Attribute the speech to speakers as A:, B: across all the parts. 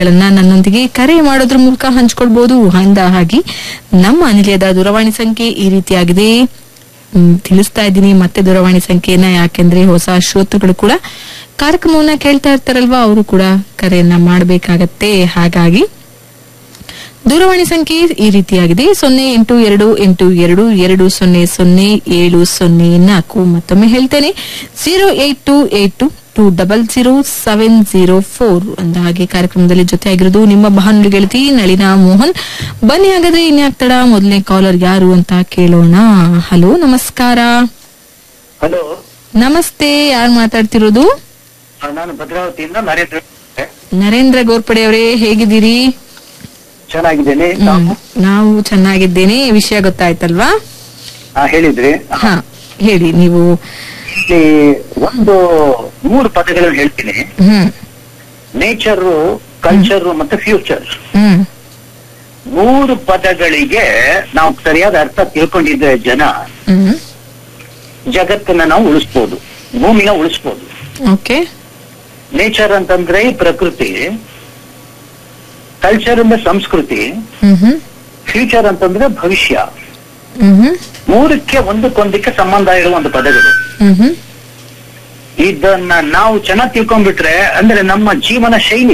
A: ಗಳನ್ನ ನನ್ನೊಂದಿಗೆ ಕರೆ ಮಾಡೋದ್ರ ಮೂಲಕ ಹಂಚ್ಕೊಳ್ಬಹುದು ಅಂದ ಹಾಗೆ ನಮ್ಮ ನಿಲಯದ ದೂರವಾಣಿ ಸಂಖ್ಯೆ ಈ ರೀತಿಯಾಗಿದೆ ಹ್ಮ್, ತಿಳಿಸ್ತಾ ಇದ್ದೀನಿ ಮತ್ತೆ ದೂರವಾಣಿ ಸಂಖ್ಯೆಯನ್ನ ಯಾಕೆಂದ್ರೆ ಹೊಸ ಶ್ರೋತೃಗಳು ಕೂಡ ಕಾರ್ಯಕ್ರಮವನ್ನ ಕೇಳ್ತಾ ಇರ್ತಾರಲ್ವಾ ಅವರು ಕೂಡ ಕರೆಯನ್ನ ಮಾಡಬೇಕಾಗತ್ತೆ ಹಾಗಾಗಿ ದೂರವಾಣಿ ಸಂಖ್ಯೆ ಈ ರೀತಿಯಾಗಿದೆ ಸೊನ್ನೆ ಎಂಟು ಎರಡು ಎಂಟು ಎರಡು ಎರಡು ಸೊನ್ನೆ ಸೊನ್ನೆ ಏಳು ಸೊನ್ನೆ ನಾಲ್ಕು ಮತ್ತೊಮ್ಮೆ ಹೇಳ್ತೇನೆ zero eight two eight two two double zero seven zero four ಅಂದ ಹಾಗೆ ಕಾರ್ಯಕ್ರಮದಲ್ಲಿ ಜೊತೆಯಾಗಿರೋದು ನಿಮ್ಮ ಬಾನುಲಿ ಗೆಳತಿ ನಳಿನಾ ಮೋಹನ್ ಬನ್ನಿ ಹಾಗಾದ್ರೆ ಇನ್ಯಾಕ್ತಡ ಮೊದಲನೇ ಕಾಲರ್ ಯಾರು ಅಂತ ಕೇಳೋಣ ಹಲೋ ನಮಸ್ಕಾರ
B: ಹಲೋ
A: ನಮಸ್ತೆ ಯಾರು ಮಾತಾಡ್ತಿರೋದು
B: ನಾನು ಭದ್ರಾವತಿಯಿಂದ ನರೇಂದ್ರ
A: ನರೇಂದ್ರ ಗೋರ್ಪಡೆ ಅವರೇ ಹೇಗಿದ್ದೀರಿ
B: ಚೆನ್ನಾಗಿದ್ದೇನೆ
A: ಹ್ಮ್.
B: ತಾವು?
A: ನಾವು ಚೆನ್ನಾಗಿದ್ದೇನೆ ವಿಷಯ ಗೊತ್ತಾಯ್ತಲ್ವಾ
B: ಆ, ಹೇಳಿದ್ರಿ
A: ಹಾ ಹೇಳಿ ನೀವು
B: ಇಲ್ಲಿ ಒಂದು ಮೂರು ಪದಗಳನ್ನು ಹೇಳ್ತೀನಿ
A: ಹ್ಮ್
B: ನೇಚರ್ ಕಲ್ಚರ್ ಮತ್ತೆ ಫ್ಯೂಚರ್
A: ಹ್ಮ್
B: ಮೂರು ಪದಗಳಿಗೆ ನಾವು ಸರಿಯಾದ ಅರ್ಥ ತಿಳ್ಕೊಂಡಿದ್ರೆ ಜನ
A: ಹ್ಮ್
B: ಜಗತ್ತನ್ನ ನಾವು ಉಳಿಸ್ಬೋದು ಭೂಮಿನ ಉಳಿಸ್ಬೋದು
A: ಓಕೆ
B: ನೇಚರ್ ಅಂತಂದ್ರೆ ಈ ಪ್ರಕೃತಿ ಕಲ್ಚರ್ ಅಂದ್ರೆ ಸಂಸ್ಕೃತಿ
A: ಹ್ಮ್ ಹ್ಮ್
B: ಫ್ಯೂಚರ್ ಅಂತಂದ್ರೆ ಭವಿಷ್ಯ
A: ಹ್ಮ್ ಹ್ಮ್
B: ಮೂರಕ್ಕೆ ಒಂದಕ್ಕೊಂದಕ್ಕೆ ಸಂಬಂಧ ಇರುವ ಒಂದು ಪದಗಳು
A: ಹ್ಮ್ ಹ್ಮ್
B: ಇದನ್ನ ನಾವು ಚೆನ್ನಾಗಿ ತಿಳ್ಕೊಂಡ್ಬಿಟ್ರೆ ಅಂದ್ರೆ ನಮ್ಮ ಜೀವನ ಶೈಲಿ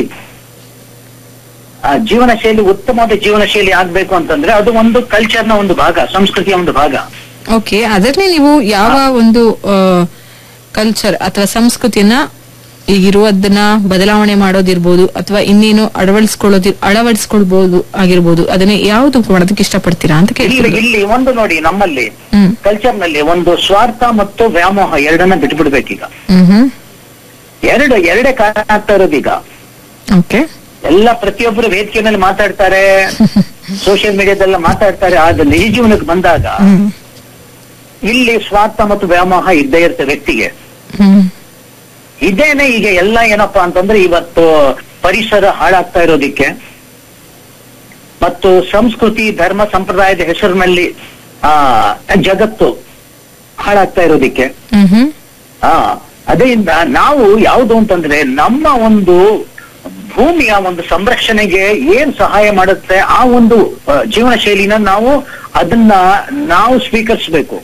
B: ಆ ಜೀವನ ಶೈಲಿ ಉತ್ತಮವಾದ ಜೀವನ ಶೈಲಿ ಆಗ್ಬೇಕು ಅಂತಂದ್ರೆ ಅದು ಒಂದು ಕಲ್ಚರ್ನ ಒಂದು ಭಾಗ ಸಂಸ್ಕೃತಿಯ ಒಂದು ಭಾಗ
A: ಓಕೆ ಅದರಲ್ಲಿ ನೀವು ಯಾವ ಒಂದು ಕಲ್ಚರ್ ಅಥವಾ ಸಂಸ್ಕೃತಿಯನ್ನ ಈಗಿರುವುದನ್ನ ಬದಲಾವಣೆ ಮಾಡೋದಿರ್ಬೋದು ಅಥವಾ ಇನ್ನೇನು ಅಳವಡಿಸ್ಕೊಳ್ಳೋದಿ ಅಳವಡಿಸ್ಕೊಳ್ಬಹುದು ಆಗಿರ್ಬೋದು ಅದನ್ನ ಯಾವ್ದು ಮಾಡೋದಕ್ಕೆ ಇಷ್ಟಪಡ್ತೀರಾ ಅಂತ
B: ಇಲ್ಲಿ
A: ಕೇಳ್ತೀನಿ
B: ಇಲ್ಲಿ ಒಂದು ನೋಡಿ ನಮ್ಮಲ್ಲಿ
A: ಹ್ಮ್
B: ಕಲ್ಚರ್ ನಲ್ಲಿ ಒಂದು ಸ್ವಾರ್ಥ ಮತ್ತು ವ್ಯಾಮೋಹ ಎರಡನ್ನ ಬಿಟ್ಬಿಡ್ಬೇಕೀಗ
A: ಹ್ಮ್ ಹ್ಮ್
B: ಎರಡು ಎರಡೇ ಕಾರಣ ಆಗ್ತಾ ಇರೋದೀಗ
A: ಓಕೆ
B: ಎಲ್ಲ ಪ್ರತಿಯೊಬ್ಬರು ವೇದಿಕೆ ಮೇಲೆ ಮಾತಾಡ್ತಾರೆ ಸೋಷಿಯಲ್ ಮೀಡಿಯಾದೆಲ್ಲ ಮಾತಾಡ್ತಾರೆ ಆದ್ರೆ ನಿಜ ಜೀವನಕ್ಕೆ ಬಂದಾಗ
A: ಹ್ಮ್
B: ಇಲ್ಲಿ ಸ್ವಾರ್ಥ ಮತ್ತು ವ್ಯಾಮೋಹ ಇದ್ದೇ ಇರುತ್ತೆ ವ್ಯಕ್ತಿಗೆ
A: ಹ್ಮ್
B: ಇದೇನೆ ಈಗ ಎಲ್ಲ ಏನಪ್ಪಾ ಅಂತಂದ್ರೆ ಇವತ್ತು ಪರಿಸರ ಹಾಳಾಗ್ತಾ ಇರೋದಿಕ್ಕೆ ಮತ್ತು ಸಂಸ್ಕೃತಿ ಧರ್ಮ ಸಂಪ್ರದಾಯದ ಹೆಸರಿನಲ್ಲಿ ಆ ಜಗತ್ತು ಹಾಳಾಗ್ತಾ ಇರೋದಿಕ್ಕೆ
A: ಹ್ಮ್ ಹ್ಮ್
B: ಆ ಅದರಿಂದ ನಾವು ಯಾವುದು ಅಂತಂದ್ರೆ ನಮ್ಮ ಒಂದು ಭೂಮಿಯ ಒಂದು ಸಂರಕ್ಷಣೆಗೆ ಏನ್ ಸಹಾಯ ಮಾಡುತ್ತೆ ಆ ಒಂದು ಆ, ಜೀವನ ಶೈಲಿನ ನಾವು ಅದನ್ನ ನಾವು ಸ್ವೀಕರಿಸಬೇಕು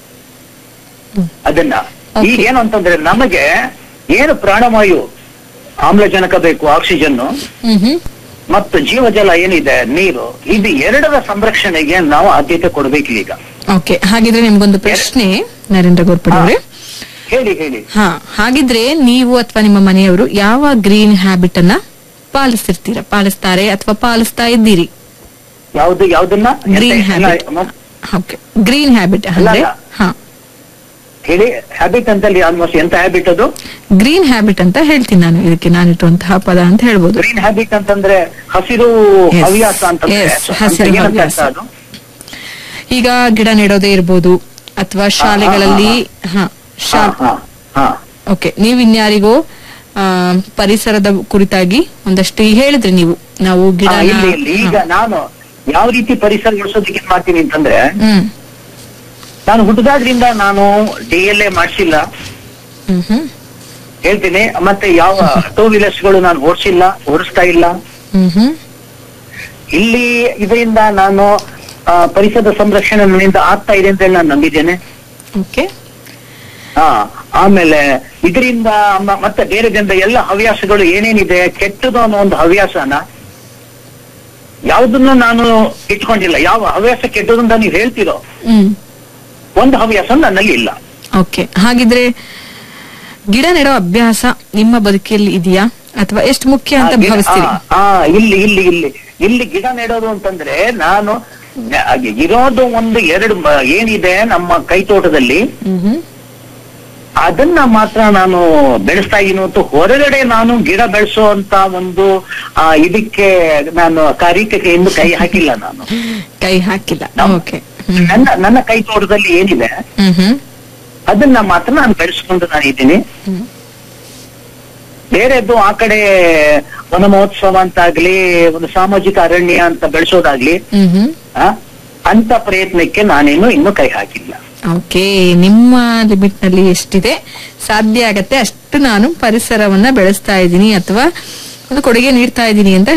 B: ಅದನ್ನ
A: Okay.
B: ಈಗ ಏನು ಅಂತಂದ್ರೆ ನಮಗೆ ಏನು ಪ್ರಾಣವಾಯು ಆಮ್ಲಜನಕ ಬೇಕು ಆಕ್ಸಿಜನ್
A: ಹ್ಮ್ ಹ್ಮ್
B: ಮತ್ತು ಜೀವಜಲ ಏನಿದೆ ನೀರು ಇದು ಎರಡರ ಸಂರಕ್ಷಣೆಗೆ ನಾವು ಆದ್ಯತೆ ಕೊಡ್ಬೇಕು ಈಗ
A: ಓಕೆ ಹಾಗಿದ್ರೆ ನಿಮ್ಗೊಂದು ಪ್ರಶ್ನೆ ನರೇಂದ್ರ ಗೋರ್ಪಡೆ ಅವರೇ
B: ಹೇಳಿ ಹೇಳಿ
A: ಹಾ ಹಾಗಿದ್ರೆ ನೀವು ಅಥವಾ ನಿಮ್ಮ ಮನೆಯವರು ಯಾವ ಗ್ರೀನ್ ಹ್ಯಾಬಿಟ್ ಅನ್ನ ಪಾಲಿಸ್ತಿರ್ತೀರಾ ಪಾಲಿಸ್ತಾರೆ ಅಥವಾ ಪಾಲಿಸ್ತಾ ಇದ್ದೀರಿ
B: ಯಾವ್ದು ಯಾವ್ದನ್ನ
A: Green
B: ಎಂತ-
A: habit.
B: ಎಲ್ಲ-
A: ಓಕೆ ಗ್ರೀನ್ ಹ್ಯಾಬಿಟ್ ಅಂದ್ರೆ
B: ಅಲ್ಲ.
A: ಹಾ
B: ಹೇಳಿ ಹ್ಯಾಬಿಟ್ ಅಂತಲ್ಲಿ ಆಲ್ಮೋಸ್ಟ್ ಎಂತ ಹ್ಯಾಬಿಟ್ ಅದು
A: ಗ್ರೀನ್ ಹ್ಯಾಬಿಟ್ ಅಂತ ಹೇಳ್ತೀನಿ ನಾನು ಇದಕ್ಕೆ ನಾನಿಟ್ಟುವಂತಹ ಪದ ಅಂತ ಹೇಳ್ಬೋದು
B: ಗ್ರೀನ್ ಹ್ಯಾಬಿಟ್ ಅಂತಂದ್ರೆ ಹಸಿರು
A: Yes.
B: ಹವ್ಯಾಸ ಅಂತಂದ್ರೆ
A: Yes,
B: ಅಂತ
A: ಹಸಿರು
B: ಏನಂತ
A: ಹವ್ಯಾಸ.
B: ಅರ್ಥ ಅದು
A: ಈಗ ಗಿಡ ನೆಡೋದೇ ಇರ್ಬೋದು ಅಥವಾ ಶಾಲೆಗಳಲ್ಲಿ ಹಾ
B: ಹಾ,
A: ಶಾ
B: ಹಾ, ಹಾ.
A: ಓಕೆ ನೀವು ಇನ್ಯಾರಿಗೋ ಆ, ಪರಿಸರದ ಕುರಿತಾಗಿ ಒಂದಷ್ಟು ಈಗ ಹೇಳಿದ್ರಿ ನೀವು ನಾವು ಗಿಡ
B: ಹಾ, ಇಲ್ಲಿ ಇಲ್ಲಿ ಈಗ ನಾನು ಯಾವ ರೀತಿ ಪರಿಸರ ಉಳಿಸೋದಕ್ಕೆ ಏನ್ ಮಾಡ್ತೀನಿ ಅಂತಂದ್ರೆ
A: ಹ್ಮ್
B: ನಾನು ಹುಟ್ಟದಾದ್ರಿಂದ ನಾನು ಡಿ ಎಲ್ ಎ ಮಾಡಿಸಿಲ್ಲ
A: ಹ್ಮ್ ಹ್ಮ್
B: ಹೇಳ್ತೀನಿ ಮತ್ತೆ ಯಾವ ಟೂ ವೀಲರ್ಸ್ ಗಳು ನಾನು ಓಡಿಸಿಲ್ಲ ಓಡಿಸ್ತಾ ಇಲ್ಲ
A: ಹ್ಮ್ ಹ್ಮ್
B: ಇಲ್ಲಿ ಇದರಿಂದ ನಾನು ಆ, ಪರಿಸರದ ಸಂರಕ್ಷಣೆ ನನ್ನಿಂದ ಆಗ್ತಾ ಇದೆ ಅಂತ ಹೇಳಿ ನಾನು ನಂಬಿದ್ದೇನೆ
A: ಓಕೆ
B: ಹಾ ಆಮೇಲೆ ಇದರಿಂದ ಮ- ಮತ್ತೆ ಬೇರೆ ಜನರ ಎಲ್ಲ ಹವ್ಯಾಸಗಳು ಏನೇನಿದೆ ಕೆಟ್ಟದು ಅನ್ನೋ ಒಂದು ಹವ್ಯಾಸನ ಯಾವುದನ್ನು ನಾನು ಇಟ್ಕೊಂಡಿಲ್ಲ ಯಾವ ಹವ್ಯಾಸ ಕೆಟ್ಟದು ಅಂತ ನೀವು ಹೇಳ್ತೀರೋ
A: ಹ್ಮ್
B: ಒಂದು ಹವ್ಯಾಸ ನನ್ನಲ್ಲಿ ಇಲ್ಲ
A: ಓಕೆ ಹಾಗಿದ್ರೆ ಗಿಡ ನೆಡೋ ಅಭ್ಯಾಸ ನಿಮ್ಮ ಬದುಕಿಯಲ್ಲಿ ಇದೆಯಾ ಅಥವಾ ಎಷ್ಟು ಮುಖ್ಯ
B: ಆ,
A: ಅಂತ
B: ಗಿಡ-
A: ಭಾವಿಸ್ತೀರಿ
B: ಆ, ಆ, ಇಲ್ಲಿ ಇಲ್ಲಿ ಇಲ್ಲಿ ಇಲ್ಲಿ ಗಿಡ ನೆಡೋದು ಅಂತಂದ್ರೆ ನಾನು ನ- ಹಾಗೆ ಇರೋದು ಒಂದು ಎರಡು ಮ- ಏನಿದೆ ನಮ್ಮ ಕೈ ತೋಟದಲ್ಲಿ
A: ಹ್ಮ್ ಹ್ಮ್
B: ಅದನ್ನ ಮಾತ್ರ ನಾನು ಬೆಳೆಸ್ತಾ ಇದ್ದೀನಿ ಹೊರತು ಹೊರಗಡೆ ನಾನು ಗಿಡ ಬೆಳೆಸುವಂತ ಒಂದು ಆ, ಇದಕ್ಕೆ ನಾನು ಕಾರ್ಯಕ್ಕೆ ಇನ್ನು ಕೈ ಹಾಕಿಲ್ಲ ನಾನು
A: ಕೈ ಹಾಕಿಲ್ಲ
B: ನಾವು-
A: ಓಕೆ ಹ್ಮ್
B: ನನ್ನ ನನ್ನ ಕೈ ತೋಟದಲ್ಲಿ ಏನಿದೆ
A: ಹ್ಮ್ ಹ್ಮ್
B: ಅದನ್ನ ಮಾತ್ರ ನಾನು ಬೆಳೆಸ್ಕೊಂಡು ನಾನು ಇದ್ದೀನಿ
A: ಹ್ಮ್
B: ಬೇರೆದ್ದು ಆ ಕಡೆ ವನ ಮಹೋತ್ಸವ ಅಂತಾಗ್ಲಿ ಒಂದು ಸಾಮಾಜಿಕ ಅರಣ್ಯ ಅಂತ ಬೆಳೆಸೋದಾಗ್ಲಿ
A: ಹ್ಮ್ ಹ್ಮ್
B: ಆ, ಅಂತ ಪ್ರಯತ್ನಕ್ಕೆ ನಾನೇನು ಇನ್ನೂ ಕೈ ಹಾಕಿಲ್ಲ
A: ಓಕೆ ನಿಮ್ಮ ಲಿಮಿಟ್ ನಲ್ಲಿ ಎಷ್ಟಿದೆ ಸಾಧ್ಯ ಆಗತ್ತೆ ಅಷ್ಟು ನಾನು ಪರಿಸರವನ್ನ ಬೆಳೆಸ್ತಾ ಇದ್ದೀನಿ ಅಥವಾ ಒಂದು ಕೊಡುಗೆ ನೀಡ್ತಾ ಇದ್ದೀನಿ ಅಂತ